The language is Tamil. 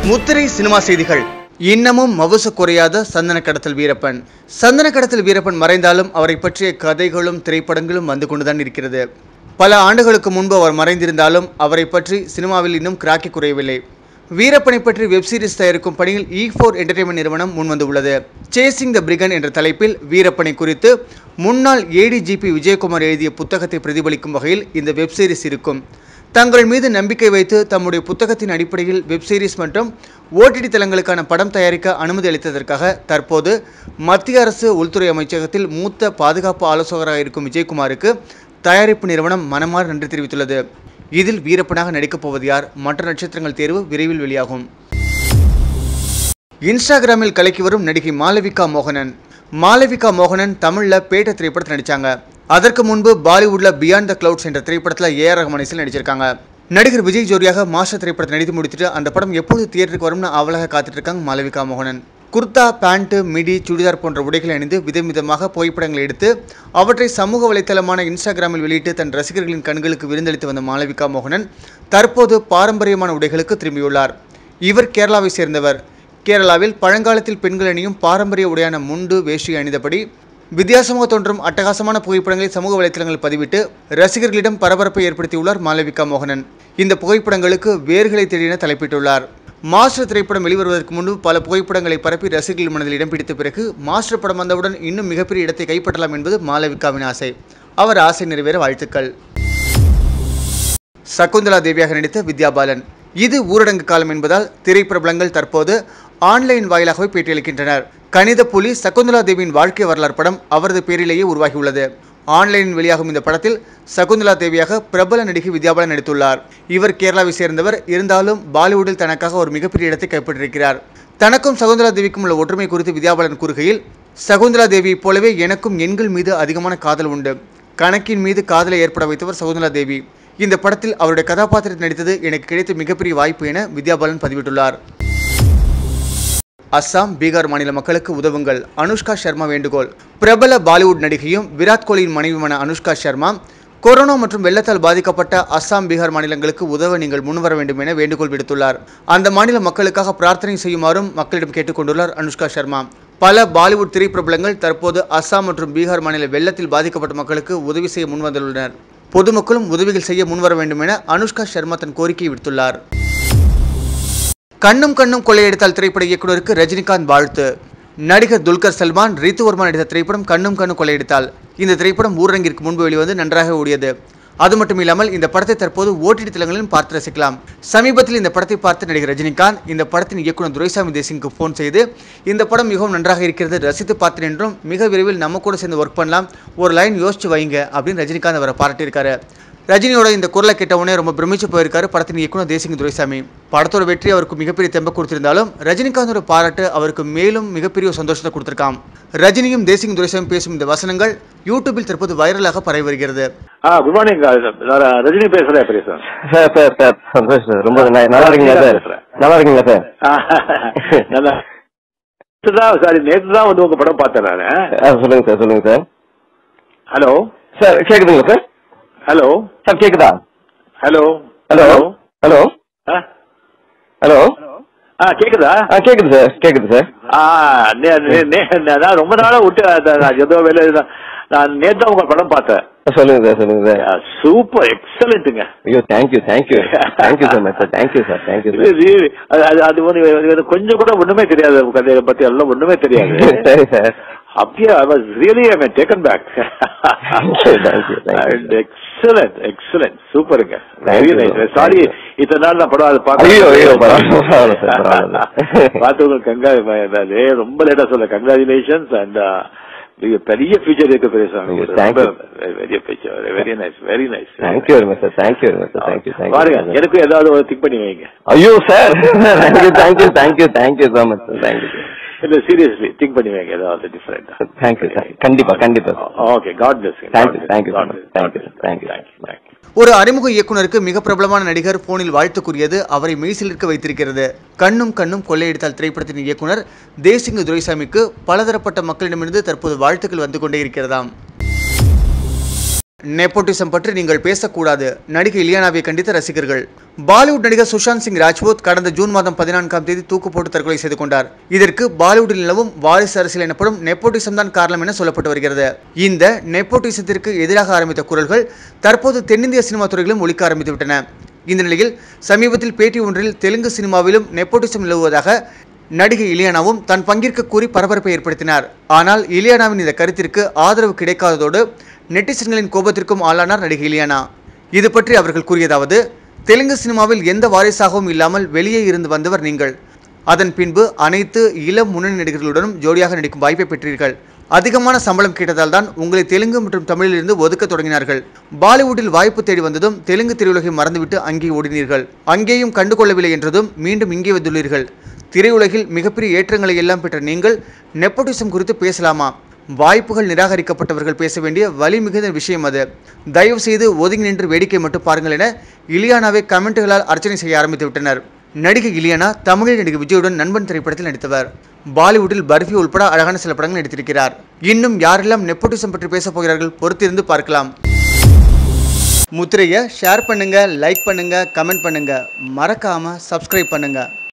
முத்திரை சினிமா செய்திகள் இன்னமும் மவுசு குறையாத சந்தன கடத்தல் வீரப்பன் சந்தன கடத்தல் வீரப்பன் மறைந்தாலும் அவரை பற்றிய கதைகளும் திரைப்படங்களும் வந்து கொண்டுதான் இருக்கிறது பல ஆண்டுகளுக்கு முன்பு அவர் மறைந்திருந்தாலும் அவரை பற்றி சினிமாவில் இன்னும் கிராக்கி குறையவில்லை வீரப்பனை பற்றி வெப் சீரிஸ் தயாரிக்கும் பணியில் இ ஃபோர் என்டர்டைன்மெண்ட் நிறுவனம் முன்வந்துள்ளது சேசிங் த பிரிகன் என்ற தலைப்பில் வீரப்பனை குறித்து முன்னாள் ஏடிஜிபி விஜயகுமார் எழுதிய புத்தகத்தை பிரதிபலிக்கும் வகையில் இந்த வெப் சீரிஸ் இருக்கும் தங்கள் மீது நம்பிக்கை வைத்து தம்முடைய புத்தகத்தின் அடிப்படையில் வெப் சீரிஸ் மற்றும் ஓடிடி தளங்களுக்கான படம் தயாரிக்க அனுமதி அளித்ததற்காக தற்போது மத்திய அரசு உள்துறை அமைச்சகத்தில் மூத்த பாதுகாப்பு ஆலோசகராக இருக்கும் விஜயகுமாருக்கு தயாரிப்பு நிறுவனம் மனமாற நன்றி தெரிவித்துள்ளது இதில் வீரப்பனாக நடிக்கப் போவது யார் மற்ற நட்சத்திரங்கள் தேர்வு விரைவில் வெளியாகும் இன்ஸ்டாகிராமில் கலக்கி வரும் நடிகை மாளவிகா மோகனன் மாளவிகா மோகனன் தமிழில் பேட்ட திரைப்படத்தில் நடித்தாங்க அதற்கு முன்பு பாலிவுட்ல பியாண்ட் த கிளவுட்ஸ் என்ற திரைப்படத்தில் ஏஆர் ரஹ்மானிஸில் நடிச்சிருக்காங்க நடிகர் விஜய் ஜோடியாக மாஸ்டர் திரைப்படத்தை நடித்து முடித்துட்டு அந்த படம் எப்பொழுது தியேட்டருக்கு வரும்னு அவலாக காத்துட்டு இருக்காங்க மாளவிகா மோகனன் குர்தா பேண்ட்டு மிடி சுடிதார் போன்ற உடைகளை அணிந்து விதம் விதமாக புகைப்படங்களை எடுத்து அவற்றை சமூக வலைத்தளமான இன்ஸ்டாகிராமில் வெளியிட்டு தன் ரசிகர்களின் கண்களுக்கு விருந்தளித்து வந்த மாளவிகா மோகனன் தற்போது பாரம்பரியமான உடைகளுக்கு திரும்பியுள்ளார் இவர் கேரளாவை சேர்ந்தவர் கேரளாவில் பழங்காலத்தில் பெண்கள் அணியும் பாரம்பரிய உடையான முண்டு வேஷ்டி அணிந்தபடி வித்தியாசமாக தோன்றும் அட்டகாசமான புகைப்படங்களை சமூக வலைத்தளங்களில் பதிவிட்டு ரசிகர்களிடம் பரபரப்பை ஏற்படுத்தியுள்ளார் மாளவிகா மோகனன் இந்த புகைப்படங்களுக்கு வேர்களை தேடின தலைப்பிட்டுள்ளார் மாஸ்டர் திரைப்படம் வெளிவருவதற்கு முன்பு பல புகைப்படங்களை பரப்பி ரசிகர்கள் மனதில் இடம் பிடித்த பிறகு மாஸ்டர் படம் வந்தவுடன் இன்னும் மிகப்பெரிய இடத்தை கைப்பற்றலாம் என்பது மாளவிகாவின் ஆசை அவர் ஆசை நிறைவேற வாழ்த்துக்கள் சகுந்தலா தேவியாக நடித்த வித்யா பாலன் இது ஊரடங்கு காலம் என்பதால் திரைப்பிரபலங்கள் தற்போது ஆன்லைன் வாயிலாகவே பேட்டியளிக்கின்றனர் கணித புலி சகுந்தலா தேவியின் வாழ்க்கை வரலாறு படம் அவரது பேரிலேயே உருவாகியுள்ளது ஆன்லைனில் வெளியாகும் இந்த படத்தில் சகுந்தலா தேவியாக பிரபல நடிகை வித்யாபாலன் நடித்துள்ளார் இவர் கேரளாவை சேர்ந்தவர் இருந்தாலும் பாலிவுட்டில் தனக்காக ஒரு மிகப்பெரிய இடத்தை கைப்பற்றியிருக்கிறார் தனக்கும் சகுந்தலா தேவிக்கும் உள்ள ஒற்றுமை குறித்து வித்யாபாலன் கூறுகையில் சகுந்தலா தேவியைப் போலவே எனக்கும் எண்கள் மீது அதிகமான காதல் உண்டு கணக்கின் மீது காதலை ஏற்பட வைத்தவர் சகுந்தலா தேவி இந்த படத்தில் அவருடைய கதாபாத்திரத்தில் நடித்தது எனக்கு கிடைத்த மிகப்பெரிய வாய்ப்பு என வித்யாபாலன் பதிவிட்டுள்ளார் அஸ்ஸாம் பீகார் மாநில மக்களுக்கு உதவுங்கள் அனுஷ்கா சர்மா வேண்டுகோள் பிரபல பாலிவுட் நடிகையும் விராட் கோலியின் மனைவியுமான அனுஷ்கா சர்மா கொரோனா மற்றும் வெள்ளத்தால் பாதிக்கப்பட்ட அஸ்ஸாம் பீகார் மாநிலங்களுக்கு உதவ நீங்கள் முன்வர வேண்டும் என வேண்டுகோள் விடுத்துள்ளார் அந்த மாநில மக்களுக்காக பிரார்த்தனை செய்யுமாறும் மக்களிடம் கேட்டுக்கொண்டுள்ளார் அனுஷ்கா சர்மா பல பாலிவுட் திரைப்பிரபலங்கள் தற்போது அஸ்ஸாம் மற்றும் பீகார் மாநில வெள்ளத்தில் பாதிக்கப்பட்ட மக்களுக்கு உதவி செய்ய முன்வந்துள்ளனர் பொதுமக்களும் உதவிகள் செய்ய முன்வர வேண்டும் என அனுஷ்கா சர்மா தன் கோரிக்கை விடுத்துள்ளார் கண்ணும் கண்ணும் கொள்ளையடித்தால் திரைப்பட இயக்குனருக்கு ரஜினிகாந்த் வாழ்த்து நடிகர் துல்கர் சல்மான் ரித்து வர்மா நடித்த திரைப்படம் கண்ணும் கண்ணும் கொள்ளையடித்தால் இந்த திரைப்படம் ஊரடங்கிற்கு முன்பு வெளிவந்து நன்றாக ஓடியது அது மட்டும் இல்லாமல் இந்த படத்தை தற்போது ஓடிடி தளங்களிலும் பார்த்து ரசிக்கலாம் சமீபத்தில் இந்த படத்தை பார்த்த நடிகர் ரஜினிகாந்த் இந்த படத்தின் இயக்குனர் துரைசாமி தேசிங்க்கு ஃபோன் செய்து இந்த படம் மிகவும் நன்றாக இருக்கிறது ரசித்து பார்த்தேன் என்றும் மிக விரைவில் நம்ம கூட சேர்ந்து ஒர்க் பண்ணலாம் ஒரு லைன் யோசிச்சு வைங்க அப்படின்னு ரஜினிகாந்த் அவரை பாராட்டியிருக்காரு ரஜினியோட இந்த குரலை கேட்ட உடனே ரொம்ப பிரமிச்சு போயிருக்காரு படத்தின் இயக்குனர் தேசிங்க துரைசாமி படத்தோட வெற்றி அவருக்கு மிகப்பெரிய தெம்ப கொடுத்திருந்தாலும் ரஜினிகாந்தோட பாராட்டு அவருக்கு மேலும் மிகப்பெரிய ஒரு சந்தோஷத்தை கொடுத்திருக்காம் ரஜினியும் தேசிங் துரைசாமி பேசும் இந்த வசனங்கள் யூடியூபில் தற்போது வைரலாக பரவி வருகிறது ஆ குட் மார்னிங் நான் ரஜினி பேசுறேன் பேசுறேன் sir sir sir Santhosh sir ரொம்ப ந- நல்லா இருக்கீங்களா சார் பேசுறேன். நல்லா இருக்கீங்களா சார் நல்லா நேற்றுதான் சாரி நேற்று தான் வந்து உங்க படம் பார்த்தேன் நான் ஆ, சொல்லுங்க சார் சொல்லுங்க சார் ஹலோ சார் கேக்குதுங்களா சார் ஹலோ சார் கேக்குதா ஹலோ ஹலோ ஹலோ ஹலோ ஆ கேக்குதா ஆ கேக்குது சார் கேக்குது சார் ஆ நே- நே- நே- நான் ரொம்ப நாளா விட்டு அத- நான் ஏதோ வேலை நான் நேற்று தான் உங்க படம் பார்த்தேன் சொல்லுங்க சார் சொல்லுங்க சார் சூப்பர் எக்ஸலண்ட்டுங்க ஐயோ thank you thank you thank you sir much sir thank you sir thank you இது really- அது அது- அது ஒண்ணு எனக்கு கொஞ்சம் கூட ஒண்ணுமே தெரியாது உங்க கதையை பத்தி எல்லாம் ஒண்ணுமே தெரியாது சார் சரி சார் அப்படியே I was really I mean taken back Thank you, thank you, thank you. Excellent excellent சூப்பருங்க Thank very you, nice thank sorry you. இத்தனை நாள் நான் படம் அது ஐயோ, ஐயோ, பரவாயில்ல, பரவாயில்ல sir, பரவாயில்ல. பார்த்தவங்க கங்கா ரொம்ப லேட்டா சொல்ல கங்க்ராச்சுலேஷன்ஸ் அண்ட் பெரிய ஃபியூச்சர் இருக்கு Thank you. பெரிய பெரிய future very nice very nice thank you very much sir thank you very much sir thank you பாருங்க தேங்க்யூ எனக்கும் ஏதாவது ஒரு திங்க் பண்ணி வைங்க ஐயோ sir thank you thank you thank you thank you so much sir thank you இல்ல சீரியஸ்லி திங்க் பண்ணி வைங்க ஏதாவது டிஃபரெண்ட் தேங்க்யூ சார் கண்டிப்பா கண்டிப்பா sir okay God bless Thank you, thank you so much. Thank you, thank you. Thank you ஒரு அறிமுக இயக்குனருக்கு மிக பிரபலமான நடிகர் போனில் வாழ்த்து கூறியது அவரை மெய்சிலிருக்க வைத்திருக்கிறது கண்ணும் கண்ணும் கொள்ளையடித்தால் திரைப்படத்தின் இயக்குனர் தேசிங்க துரைசாமிக்கு பலதரப்பட்ட மக்களிடமிருந்து தற்போது வாழ்த்துக்கள் வந்து கொண்டே இருக்கிறதாம் நெப்போட்டிசம் பற்றி நீங்கள் பேசக்கூடாது நடிகை இலியானாவை கண்டித்த ரசிகர்கள் பாலிவுட் நடிகர் சுஷாந்த் சிங் ராஜ்பூத் கடந்த ஜூன் மாதம் பதினான்காம் தேதி தூக்கு போட்டு தற்கொலை செய்து கொண்டார் இதற்கு பாலிவுட்டில் நிலவும் வாரிசு அரசியல் எனப்படும் நெப்போட்டிசம் தான் காரணம் என சொல்லப்பட்டு வருகிறது இந்த நெப்போட்டிசத்திற்கு எதிராக ஆரம்பித்த குரல்கள் தற்போது தென்னிந்திய சினிமா துறைகளிலும் ஒலிக்க ஆரம்பித்துவிட்டன இந்த நிலையில் சமீபத்தில் பேட்டி ஒன்றில் தெலுங்கு சினிமாவிலும் நெப்போட்டிசம் நிலவுவதாக நடிகை இலியானாவும் தன் பங்கிற்கு கூறி பரபரப்பை ஏற்படுத்தினார் ஆனால் இலியானாவின் இந்த கருத்திற்கு ஆதரவு கிடைக்காததோடு நெட்டிசன்களின் கோபத்திற்கும் ஆளானார் நடிகை இலியானா இது பற்றி அவர்கள் கூறியதாவது தெலுங்கு சினிமாவில் எந்த வாரிசாகவும் இல்லாமல் வெளியே இருந்து வந்தவர் நீங்கள் அதன் பின்பு அனைத்து இளம் முன்னணி நடிகர்களுடனும் ஜோடியாக நடிக்கும் வாய்ப்பை பெற்றீர்கள் அதிகமான சம்பளம் கேட்டதால் தான் உங்களை தெலுங்கு மற்றும் தமிழிலிருந்து ஒதுக்க தொடங்கினார்கள் பாலிவுட்டில் வாய்ப்பு தேடி வந்ததும் தெலுங்கு திரையுலகை மறந்துவிட்டு அங்கே ஓடினீர்கள் அங்கேயும் கண்டுகொள்ளவில்லை என்றதும் மீண்டும் இங்கே வந்துள்ளீர்கள் திரையுலகில் மிகப்பெரிய ஏற்றங்களை எல்லாம் பெற்ற நீங்கள் நெப்போட்டிசம் குறித்து பேசலாமா வாய்ப்புகள் நிராகரிக்கப்பட்டவர்கள் பேச வேண்டிய வலி மிகுந்த விஷயம் அது தயவு செய்து ஒதுங்கி நின்று வேடிக்கை மட்டும் பாருங்கள் என இலியானாவை கமெண்ட்டுகளால் அர்ச்சனை செய்ய ஆரம்பித்து விட்டனர் நடிகை இலியானா தமிழில் நடிகை விஜயுடன் நண்பன் திரைப்படத்தில் நடித்தவர் பாலிவுட்டில் பர்ஃபி உட்பட அழகான சில படங்கள் நடித்திருக்கிறார் இன்னும் யாரெல்லாம் நெப்போட்டிசம் பற்றி பேசப் போகிறார்கள் பொறுத்திருந்து பார்க்கலாம் முத்திரையை ஷேர் பண்ணுங்க லைக் பண்ணுங்க கமெண்ட் பண்ணுங்க மறக்காம சப்ஸ்கிரைப் பண்ணுங்க